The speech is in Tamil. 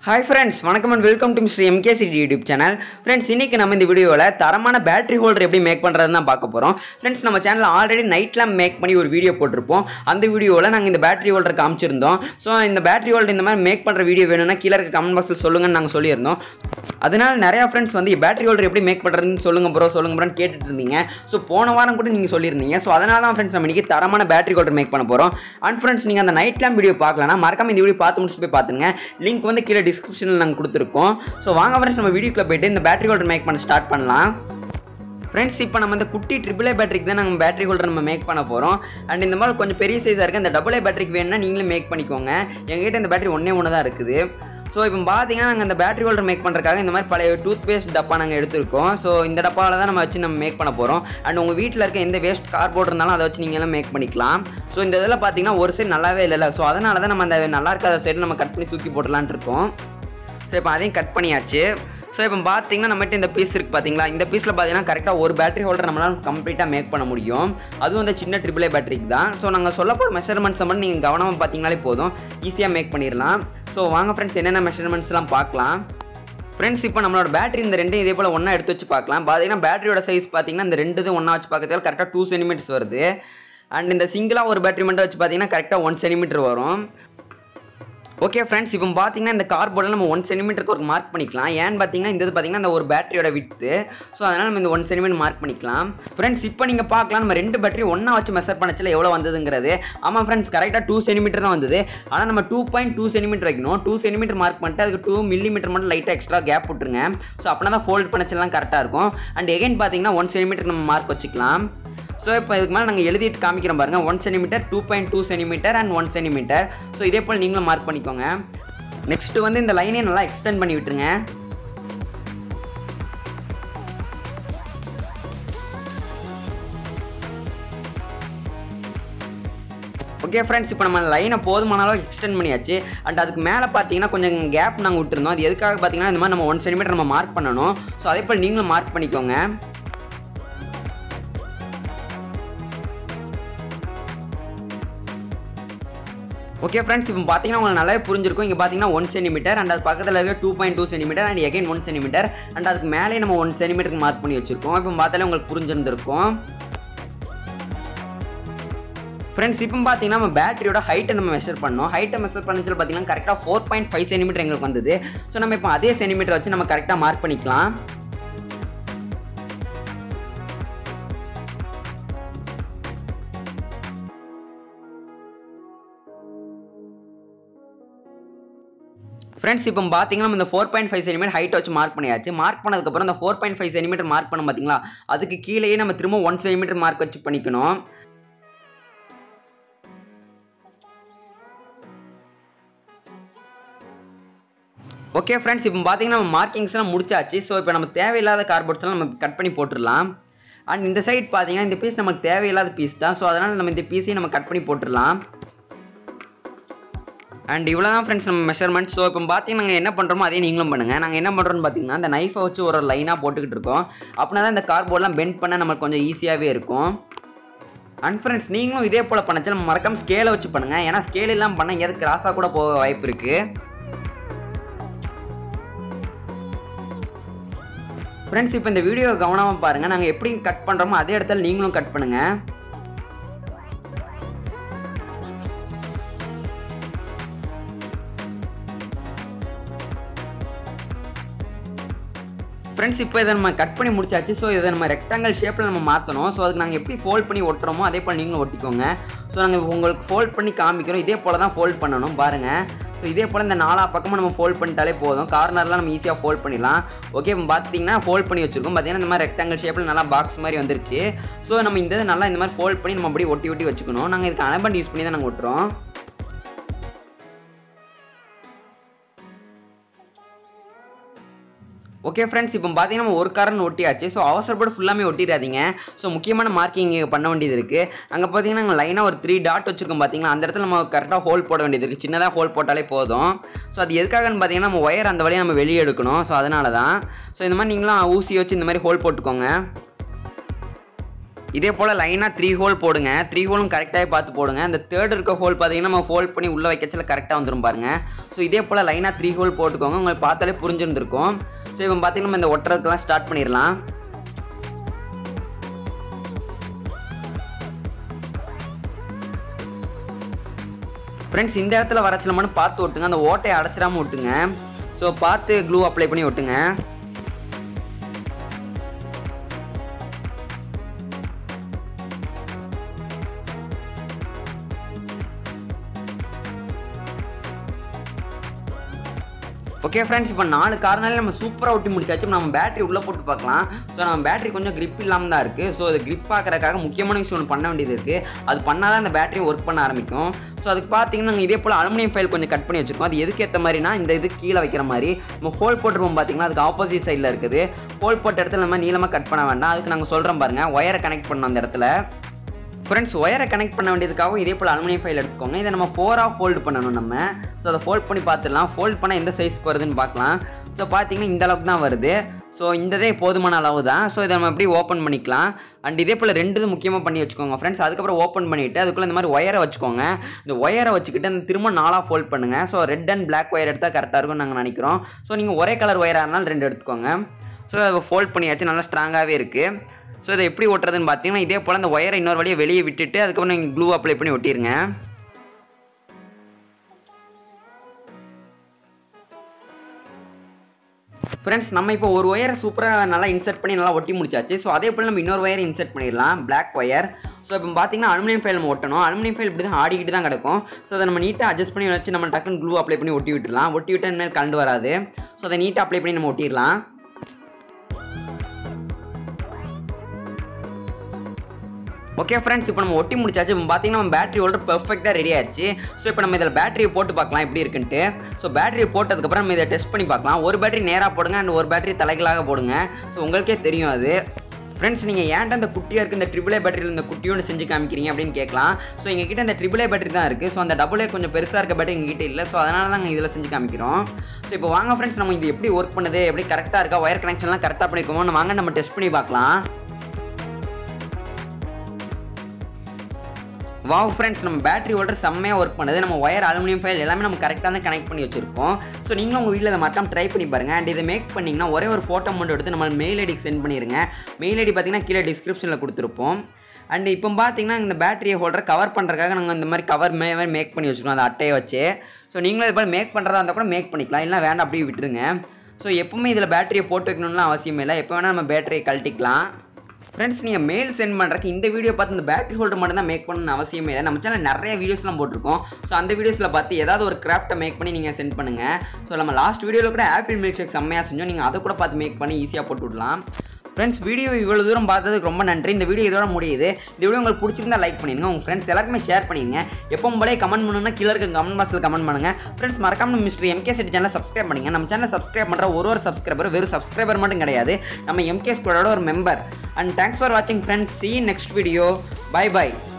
ஹாய் ஃப்ரெண்ட்ஸ் வணக்கம் and welcome to mister MKCD YouTube channel friends இன்னைக்கு நம்ம இந்த வீடியோவில் தரமான பேட்டரி ஹோல்டர் எப்படி மேக் பண்ணுறதுன்னு தான் பார்க்க போகிறோம் ஃப்ரெண்ட்ஸ் நம்ம சேனலில் ஆல்ரெடி நைட் லேம்ப் மேக் பண்ணி ஒரு வீடியோ போட்டிருப்போம் அந்த வீடியோவில் நாங்கள் இந்த பேட்டரி ஹோல்டர் காமிச்சிருந்தோம் ஸோ இந்த பேட்டரி ஹோல்டர் இந்த மாதிரி மேக் பண்ணுற வீடியோ வேணும்னா கீழே இருக்க கமெண்ட் பாக்ஸில் சொல்லுங்கன்னு நாங்கள் சொல்லியிருந்தோம் அதனால நிறையா ஃப்ரெண்ட்ஸ் வந்து பேட்டரி ஹோல்டர் எப்படி மேக் பண்ணுறதுன்னு சொல்லுங்க ப்ரோ சொல்லுங்க ப்ரோன்னு கேட்டுட்டு இருந்தீங்க ஸோ போன வாரம் கூட நீங்கள் சொல்லியிருந்தீங்க ஸோ அதனால தான் ஃப்ரெண்ட்ஸ் நம்ம இன்னைக்கு தரமான பேட்டரி ஹோல்டர் மேக் பண்ண போகிறோம் அண்ட் ஃப்ரெண்ட்ஸ் நீங்கள் அந்த நைட் லேம்ப் வீடியோ பார்க்கலனா மறக்காம இந்த வீடியோ பார்த்து முடிச்சு போய் பார்த்துங்க லிங்க் வந்து கீழே டிஸ்கிரிப்ஷனில் நாங்கள் கொடுத்துருக்கோம் ஸோ வாங்க ஃப்ரெண்ட்ஸ் நம்ம வீடியோக்குள்ள போயிட்டு இந்த பேட்டரி ஹோல்டர் மேக் பண்ண ஸ்டார்ட் பண்ணலாம் ஃப்ரெண்ட்ஸ் இப்போ நம்ம இந்த குட்டி ட்ரிபிள் ஏ பேட்டரிக்கு தான் நம்ம பேட்டரி ஹோல்டர் நம்ம மேக் பண்ண போகிறோம் அண்ட் இந்த மாதிரி கொஞ்சம் பெரிய சைஸாக இருக்குது இந்த டபுள் ஏ பேட்டரிக்கு வேணும்னா நீங்களே மேக் பண்ணிக்கோங்க எங்ககிட்ட இந்த பேட்டரி ஒன்றே ஒன்று தான் இருக்குது ஸோ இப்போ பார்த்தீங்கன்னா நாங்கள் இந்த பேட்டரி ஹோல்டர் மேக் பண்ணுறதுக்காக இந்த மாதிரி பழைய டூத் பேஸ்ட் டப்பா நாங்கள் எடுத்திருக்கோம் ஸோ இந்த டப்பாவில் தான் நம்ம வச்சு நம்ம மேக் பண்ண போகிறோம் அண்ட் உங்கள் வீட்டில் இருக்க எந்த வேஸ்ட் கார்போர்ட் இருந்தாலும் அதை வச்சு நீங்களும் மேக் பண்ணிக்கலாம் ஸோ இந்த இதில் பார்த்தீங்கன்னா ஒரு சைடு நல்லாவே இல்லைல்ல ஸோ அதனால தான் நம்ம அந்த நல்லா இருக்காத சைடு நம்ம கட் பண்ணி தூக்கி போடலான்ட்டு இருக்கோம் ஸோ இப்போ அதையும் கட் பண்ணியாச்சு ஸோ இப்போ பார்த்தீங்கன்னா நம்மகிட்ட இந்த பீஸ் இருக்குது பார்த்தீங்களா இந்த பீஸில் பார்த்தீங்கன்னா கரெக்டாக ஒரு பேட்டரி ஹோல்டர் நம்மளால் கம்ப்ளீட்டாக மேக் பண்ண முடியும் அதுவும் அந்த சின்ன ட்ரிபிள் ஏ பேட்டரிக்கு தான் ஸோ நாங்கள் சொல்ல போகிற மெஷர்மெண்ட்ஸை மட்டும் நீங்கள் கவனமாக பார்த்தீங்கனாலே போதும் ஈஸியாக மேக் பண்ணிடலாம் ஸோ வாங்க ஃப்ரெண்ட்ஸ் என்னென்ன மெஷர்மெண்ட்ஸ்லாம் பார்க்கலாம் ஃப்ரெண்ட்ஸ் இப்போ நம்மளோட பேட்டரி இந்த ரெண்டும் இதே போல் ஒன்றா எடுத்து வச்சு பார்க்கலாம் பார்த்தீங்கன்னா பேட்டரியோட சைஸ் பார்த்தீங்கன்னா இந்த ரெண்டு இது ஒன்றா வச்சு பார்க்கறதால கரெக்டாக டூ சென்டிமீட்டர்ஸ் வருது அண்ட் இந்த சிங்கிளாக ஒரு பேட்டரி மட்டும் வச்சு பார்த்தீங்கன்னா கரெக்டாக ஒன் சென்டிமீட்டர் வரும் ஓகே ஃப்ரெண்ட்ஸ் இப்போ பார்த்தீங்கன்னா இந்த கார்போர்டில் நம்ம ஒன் சென்டிமீட்டருக்கு ஒரு மார்க் பண்ணிக்கலாம் ஏன்னு பார்த்தீங்கன்னா இந்த இது பார்த்தீங்கன்னா இந்த ஒரு பேட்டரியோட விட்டு ஸோ அதனால் நம்ம இந்த ஒன் சென்டிமீட்டர் மார்க் பண்ணிக்கலாம் ஃப்ரெண்ட்ஸ் இப்போ நீங்கள் பார்க்கலாம் நம்ம ரெண்டு பேட்டரி ஒன்றா வச்சு மெஷர் பண்ணச்சில் எவ்வளோ வந்ததுங்கிறது ஆமாம் ஃப்ரெண்ட்ஸ் கரெக்டாக டூ சென்டிமீட்டர் தான் வந்தது ஆனால் நம்ம டூ பாயிண்ட் டூ சென்டிமீட்டர் வைக்கணும் டூ சென்டிமீட்டர் மார்க் பண்ணிட்டு அதுக்கு டூ மில்லிமீட்டர் மட்டும் லைட்டாக எக்ஸ்ட்ரா கேப் விட்டுருங்க ஸோ அப்படின்னா தான் ஃபோல்ட் பண்ணச்சலாம் கரெக்டாக இருக்கும் அண்ட் எகைன் பார்த்தீங்கன்னா ஒன் சென்டிமீட்டர் நம்ம மார்க் வச்சுக்கலாம் ஸோ இப்போ இதுக்கு மேலே நாங்கள் எழுதிட்டு காமிக்கிறோம் பாருங்கள் one centimetre two point two centimetre and one centimetre so இதே போல் நீங்களும் மார்க் பண்ணிக்கோங்க நெக்ஸ்ட் வந்து இந்த லைனை நல்லா எக்ஸ்டெண்ட் பண்ணி விட்டுருங்க ஓகே ஃப்ரெண்ட்ஸ் இப்போ நம்ம லைனை போதுமான அளவு எக்ஸ்டெண்ட் பண்ணியாச்சு அண்ட் அதுக்கு மேலே பார்த்தீங்கன்னா கொஞ்சம் கேப் நாங்கள் விட்டுருந்தோம் அது எதுக்காக பார்த்தீங்கன்னா இந்த மாதிரி நம்ம ஒன் சென்டிமீட்டர் நம்ம மார்க் பண்ணணும் ஸோ அதே போல் நீங்களும் மார்க் பண்ணிக்கோங்க ஓகே ஃப்ரெண்ட்ஸ் இப்போ பார்த்தீங்கன்னா உங்களுக்கு நல்லாவே புரிஞ்சிருக்கும் இங்கே பார்த்தீங்கன்னா ஒன் சென்டிமீட்டர் அண்ட் அது பக்கத்தில் இருக்க two point two centimetre and again one centimetre and அதுக்கு மேலே நம்ம ஒன் சென்டிமீட்டருக்கு மார்க் பண்ணி வச்சிருக்கோம் இப்போ பார்த்தாலே உங்களுக்கு புரிஞ்சிருந்திருக்கும் ஃப்ரெண்ட்ஸ் இப்போ பார்த்தீங்கன்னா நம்ம பேட்டரியோட ஹைட்டை நம்ம மெஷர் பண்ணோம் ஹைட்டை மெஷர் பண்ணச்சு பார்த்தீங்கன்னா கரெக்டாக ஃபோர் பாயிண்ட் ஃபைவ் சென்டிமீட்டர் எங்களுக்கு வந்தது ஸோ நம்ம இப்போ அதே சென்டிமீட்டர் வச்சு நம்ம கரெக்டாக மார்க் பண்ணிக்கலாம் ஃப்ரெண்ட்ஸ் இப்போ பார்த்தீங்கன்னா நம்ம இந்த four point five centimetre height வச்சு மார்க் பண்ணியாச்சு மார்க் பண்ணதுக்கப்புறம் இந்த four point five centimetre mark பண்ண பார்த்தீங்களா அதுக்கு கீழேயே நம்ம திரும்ப ஒன் சென்டிமீட்டர் மார்க் வச்சு பண்ணிக்கணும் ஓகே ஃப்ரெண்ட்ஸ் இப்போ பார்த்தீங்கன்னா நம்ம மார்க்கிங்ஸ்லாம் முடிச்சாச்சு ஸோ இப்போ நம்ம தேவையில்லாத கார்போர்ட்ஸ்லாம் நம்ம கட் பண்ணி போட்டுடலாம் அண்ட் இந்த சைட் பார்த்தீங்கன்னா இந்த பீஸ் நமக்கு தேவையில்லாத பீஸ் தான் ஸோ அதனால் நம்ம இந்த பீஸையும் நம்ம கட் பண்ணி போட்டுடலாம் அண்ட் இவ்வளோ தான் ஃப்ரெண்ட்ஸ் நம்ம மெஷர்மெண்ட் ஸோ இப்போ பார்த்தீங்கன்னா நாங்கள் என்ன பண்ணுறோமோ அதே நீங்களும் பண்ணுங்கள் நாங்கள் என்ன பண்ணுறோம்னு பார்த்தீங்கன்னா அந்த நைஃபை வச்சு ஒரு லைனாக போட்டுக்கிட்டு இருக்கோம் அப்படின்னா தான் இந்த கார்போர்ட்லாம் பெண்ட் பண்ண நமக்கு கொஞ்சம் ஈஸியாகவே இருக்கும் அண்ட் ஃப்ரெண்ட்ஸ் நீங்களும் இதே போல் பண்ணச்சு நம்ம மறக்காம ஸ்கேலை வச்சு பண்ணுங்கள் ஏன்னா ஸ்கேல் இல்லாமல் பண்ணால் எங்கேயாவது கிராஸாக கூட போக வாய்ப்பு இருக்குது ஃப்ரெண்ட்ஸ் இப்போ இந்த வீடியோ கவனமாக பாருங்கள் நாங்கள் எப்படி கட் பண்ணுறோமோ அதே இடத்துல நீங்களும் கட் பண்ணுங்கள் ஃப்ரெண்ட்ஸ் இப்போ இதை நம்ம கட் பண்ணி முடிச்சாச்சு ஸோ இதை நம்ம ரெக்டாங்கல் ஷேப்பில் நம்ம மாற்றணும் ஸோ அதுக்கு நாங்கள் எப்படி ஃபோல்ட் பண்ணி ஒட்டுறோமோ அதே போல் நீங்களும் ஒட்டிக்கோங்க ஸோ நாங்கள் உங்களுக்கு ஃபோல்ட் பண்ணி காமிக்கிறோம் இதே போல் தான் ஃபோல்ட் பண்ணணும் பாருங்கள் ஸோ இதே போல் இந்த நாலா பக்கமும் நம்ம ஃபோல்ட் பண்ணிட்டாலே போதும் கார்னர்லாம் நம்ம ஈஸியாக ஃபோல்ட் பண்ணிடலாம் ஓகே இப்போ பார்த்தீங்கன்னா ஃபோல்ட் பண்ணி வச்சிருக்கோம் பார்த்தீங்கன்னா இந்த மாதிரி ரெக்டாங்கல் ஷேப்பில் நல்லா பாக்ஸ் மாதிரி வந்துருச்சு ஸோ நம்ம இந்த நல்லா இந்த மாதிரி ஃபோல்ட் பண்ணி நம்ம அப்படியே ஒட்டி ஒட்டி வச்சுக்கணும் நாங்கள் இதுக்கு அனபண்ட் யூஸ் பண்ணி தான் நாங்கள் ஒட்டுறோம் ஓகே ஃப்ரெண்ட்ஸ் இப்போ பார்த்தீங்கன்னா நம்ம ஒரு காரன் ஒட்டியாச்சு ஸோ அவசரப்பட்டு ஃபுல்லாமே ஒட்டிடாதீங்க ஸோ முக்கியமான மார்க்கிங் இங்கே பண்ண வேண்டியது இருக்குது அங்கே பார்த்தீங்கன்னா நாங்கள் லைனாக ஒரு த்ரீ டாட் வச்சிருக்கோம் பார்த்தீங்களா அந்த இடத்துல நம்ம கரெக்டாக ஹோல் போட வேண்டியது இருக்குது சின்னதாக ஹோல் போட்டாலே போதும் ஸோ அது எதுக்காகன்னு பார்த்தீங்கன்னா நம்ம ஒயர் அந்த வழியை நம்ம வெளியே எடுக்கணும் ஸோ அதனால தான் ஸோ இந்த மாதிரி நீங்களும் ஊசி வச்சு இந்த மாதிரி ஹோல் போட்டுக்கோங்க இதே போல் லைனாக த்ரீ ஹோல் போடுங்க த்ரீ ஹோலும் கரெக்டாகவே பார்த்து போடுங்க இந்த தேர்ட் இருக்க ஹோல் பார்த்தீங்கன்னா நம்ம ஃபோல்ட் பண்ணி உள்ளே வைக்கச்சில கரெக்டாக வந்துடும் பாருங்க ஸோ இதே போல் லைனாக த்ரீ ஹோல் போட்டுக்கோங்க உங்களுக்கு பார்த்தாலே புரிஞ்சிருந்திருக்கும் ஸோ இப்போ பார்த்தீங்கன்னா நம்ம இந்த ஒட்டுறதுக்கெல்லாம் ஸ்டார்ட் பண்ணிடலாம் ஃப்ரெண்ட்ஸ் இந்த இடத்துல வரச்சில மட்டும் பார்த்து ஒட்டுங்க அந்த ஓட்டையை அடைச்சிடாம ஒட்டுங்க ஸோ பார்த்து க்ளூ அப்ளை பண்ணி ஒட்டுங்க ஓகே ஃப்ரெண்ட்ஸ் இப்போ நாலு காரணாலே நம்ம சூப்பராக ஒட்டி முடிச்சாச்சு இப்ப நம்ம பேட்டரி உள்ளே போட்டு பார்க்கலாம் ஸோ நம்ம பேட்டரி கொஞ்சம் grip இல்லாமல் தான் இருக்குது ஸோ அது grip பார்க்கறதுக்காக முக்கியமான விஷயம் ஒன்று பண்ண வேண்டியது இருக்குது அது பண்ணால் தான் அந்த பேட்டரி ஒர்க் பண்ண ஆரம்பிக்கும் ஸோ அதுக்கு பார்த்தீங்கன்னா நாங்கள் இதே போல் அலுமினியம் ஃபைல் கொஞ்சம் கட் பண்ணி வச்சிருக்கோம் அது எதுக்கு ஏற்ற மாதிரினா இந்த இது கீழே வைக்கிற மாதிரி நம்ம ஹோல் போட்டுருப்போம் பார்த்தீங்கன்னா அதுக்கு ஆப்போசிட் சைடில் இருக்குது ஹோல் போட்ட இடத்துல நம்ம நீளமாக கட் பண்ண வேண்டாம் அதுக்கு நாங்கள் சொல்கிறோம் பாருங்கள் ஒயரை கனெக்ட் பண்ணோம் அந்த இடத்துல ஃப்ரெண்ட்ஸ் ஒயரை கனெக்ட் பண்ண வேண்டியதுக்காகவும் இதே போல் அலுமினியம் ஃபைல் எடுத்துக்கோங்க இதை நம்ம ஃபோராக ஃபோல்டு பண்ணணும் நம்ம ஸோ அதை ஃபோல்ட் பண்ணி பார்த்துடலாம் ஃபோல்ட் பண்ணால் எந்த சைஸ்க்கு வருதுன்னு பார்க்கலாம் ஸோ பார்த்தீங்கன்னா இந்த அளவுக்கு தான் வருது ஸோ இந்ததே போதுமான அளவு தான் ஸோ இதை நம்ம எப்படி ஓப்பன் பண்ணிக்கலாம் அண்ட் இதே போல் ரெண்டு இது முக்கியமாக பண்ணி வச்சுக்கோங்க ஃப்ரெண்ட்ஸ் அதுக்கப்புறம் ஓப்பன் பண்ணிவிட்டு அதுக்குள்ளே இந்த மாதிரி ஒயரை வச்சுக்கோங்க இந்த ஒயரை வச்சுக்கிட்டு அந்த திரும்ப நாலாக ஃபோல்ட் பண்ணுங்கள் so red and black wire எடுத்தால் கரெக்டாக இருக்கும்னு நாங்கள் நினைக்கிறோம் ஸோ நீங்கள் ஒரே கலர் ஒயராக இருந்தாலும் ரெண்டு எடுத்துக்கோங்க ஸோ அதை ஃபோல்ட் பண்ணியாச்சு நல்லா ஸ்ட்ராங்காகவே இருக்குது ஸோ இதை எப்படி ஒட்டுறதுன்னு பார்த்தீங்கன்னா இதே போல் அந்த ஒயரை இன்னொரு வழியை வெளியே விட்டுட்டு அதுக்கப்புறம் நீங்கள் க்ளூ அப்ளை பண்ணி ஒட்டிடுங்க ஃப்ரெண்ட்ஸ் நம்ம இப்போ ஒரு ஒயரை சூப்பராக நல்லா இன்சர்ட் பண்ணி நல்லா ஒட்டி முடிச்சாச்சு ஸோ அதே போல் நம்ம இன்னொரு ஒயரை இன்சர்ட் பண்ணிடலாம் பிளாக் ஒயர் ஸோ இப்போ பார்த்தீங்கன்னா அலுமினியம் ஃபைல் நம்ம ஒட்டணும் அலுமினியம் ஃபைல் இப்படி தான் ஆடிக்கிட்டு தான் கிடக்கும் ஸோ அதை நம்ம நீட்டாக அட்ஜஸ்ட் பண்ணி வச்சு நம்ம டக்குன்னு க்ளூ அப்ளை பண்ணி ஒட்டி விட்டுடலாம் ஒட்டி விட்டு இனிமேல் கலண்டு வராது ஸோ அதை நீட்டாக அப்ளை பண்ணி நம்ம ஒட்டிடலாம் ஓகே ஃப்ரெண்ட்ஸ் இப்போ நம்ம ஒட்டி முடிச்சாச்சு இப்போ பார்த்தீங்கன்னா நம்ம பேட்டரி ஹோல்டர் பெர்ஃபெக்டாக ரெடி ஆயிடுச்சு ஸோ இப்போ நம்ம இதில் பேட்டரியை போட்டு பார்க்கலாம் எப்படி இருக்குன்ட்டு ஸோ பேட்டரியை போட்டதுக்கப்புறம் நம்ம இதை டெஸ்ட் பண்ணி பார்க்கலாம் ஒரு பேட்டரி நேராக போடுங்க அண்ட் ஒரு பேட்டரி தலைகளாக போடுங்க ஸோ உங்களுக்கே தெரியும் அது ஃப்ரெண்ட்ஸ் நீங்கள் ஏன்டா இந்த குட்டியாக இருக்குது இந்த ட்ரிபிள் ஏ பேட்டரியில் இந்த குட்டியோடு செஞ்சு காமிக்கிறீங்க அப்படின்னு கேட்கலாம் ஸோ எங்ககிட்ட இந்த ட்ரிபிள் ஏ பேட்டரி தான் இருக்குது ஸோ அந்த டபுள் ஏ கொஞ்சம் பெருசாக இருக்க பேட்டரி எங்ககிட்ட இல்லை ஸோ அதனால தான் நாங்கள் இதில் செஞ்சு காமிக்கிறோம் ஸோ இப்போ வாங்க ஃப்ரெண்ட்ஸ் நம்ம இது எப்படி ஒர்க் பண்ணுது எப்படி கரெக்டாக இருக்கா ஒயர் கனெக்ஷன்லாம் கரெக்டாக பண்ணிருக்கோமோ வாங்க நம்ம டெஸ்ட் பண்ணி பார்க்கலாம் வாவ் ஃப்ரெண்ட்ஸ் நம்ம பேட்டரி ஹோல்டர் செம்மையாக ஒர்க் பண்ணுது நம்ம ஒயர் அலுமினியம் ஃபைல் எல்லாமே நம்ம கரெக்டாக தான் கனெக்ட் பண்ணி வச்சிருக்கோம் ஸோ நீங்களும் உங்கள் வீட்டில் இதை மறக்காம ட்ரை பண்ணி பாருங்க அண்ட் இதை மேக் பண்ணிங்கன்னா ஒரே ஒரு ஃபோட்டோ மட்டும் எடுத்து நம்ம மெயில் ஐடிக்கு சென்ட் பண்ணிடுங்க மெயில் ஐடி பார்த்தீங்கன்னா கீழே டிஸ்கிரிப்ஷனில் கொடுத்துருப்போம் அண்ட் இப்போ பார்த்தீங்கன்னா இந்த பேட்டரி ஹோல்டர் கவர் பண்ணுறதுக்காக நாங்கள் இந்த மாதிரி கவர் மே மேக் பண்ணி வச்சுருக்கோம் அந்த அட்டையை வச்சு ஸோ நீங்களும் இது போல் மேக் பண்ணுறதா இருந்தால் கூட மேக் பண்ணிக்கலாம் இல்லை வேண்டாம் அப்படியே விட்டுருங்க ஸோ எப்பவுமே இதில் பேட்டரியை போட்டு வைக்கணும்லாம் அவசியம் இல்லை எப்போ வேணால் நம்ம பேட்டரியை கழட்டிக்கலாம் ஃப்ரெண்ட்ஸ் நீங்கள் மெயில் சென்ட் பண்ணுறக்கு இந்த வீடியோ பார்த்து இந்த பேட்டரி ஹோல்டர் மட்டும் தான் மேக் பண்ணணும்னு அவசியமே இல்லை நம்ம சேனல் நிறைய வீடியோஸ்லாம் போட்டிருக்கோம் ஸோ அந்த வீடியோஸில் பார்த்து ஏதாவது ஒரு கிராஃப்ட்டை மேக் பண்ணி நீங்கள் சென்ட் பண்ணுங்கள் ஸோ நம்ம லாஸ்ட் வீடியோவில் கூட ஆப்பிள் மில்க் ஷேக் செம்மையாக செஞ்சோம் நீங்கள் அதை கூட பார்த்து மேக் பண்ணி ஈஸியாக போட்டு விடலாம் ஃப்ரெண்ட்ஸ் வீடியோ இவ்வளோ தூரம் பார்த்ததுக்கு ரொம்ப நன்றி இந்த வீடியோ இதோட முடியுது இந்த வீடியோ உங்களுக்கு பிடிச்சிருந்தா லைக் பண்ணிடுங்க உங்கள் ஃப்ரெண்ட்ஸ் எல்லாருக்குமே ஷேர் பண்ணிடுங்க எப்போ போலே கமெண்ட் பண்ணணும்னா கீழே இருக்க கமெண்ட் பாக்ஸில் கமெண்ட் பண்ணுங்க ஃப்ரெண்ட்ஸ் மறக்காம மிஸ்டர் எம்கே செட் சேனலை சப்ஸ்கிரைப் பண்ணுங்க நம்ம சேனலை சப்ஸ்கிரைப் பண்ணுற ஒரு ஒரு சப்ஸ்கிரைபர் வெறும் சப்ஸ்கிரைபர் மட்டும் கிடையாது நம்ம எம்கே ஸ்கூலோட ஒரு மெம்பர் அண்ட் தேங்க்ஸ் ஃபார் வாட்சிங் friends see next video bye by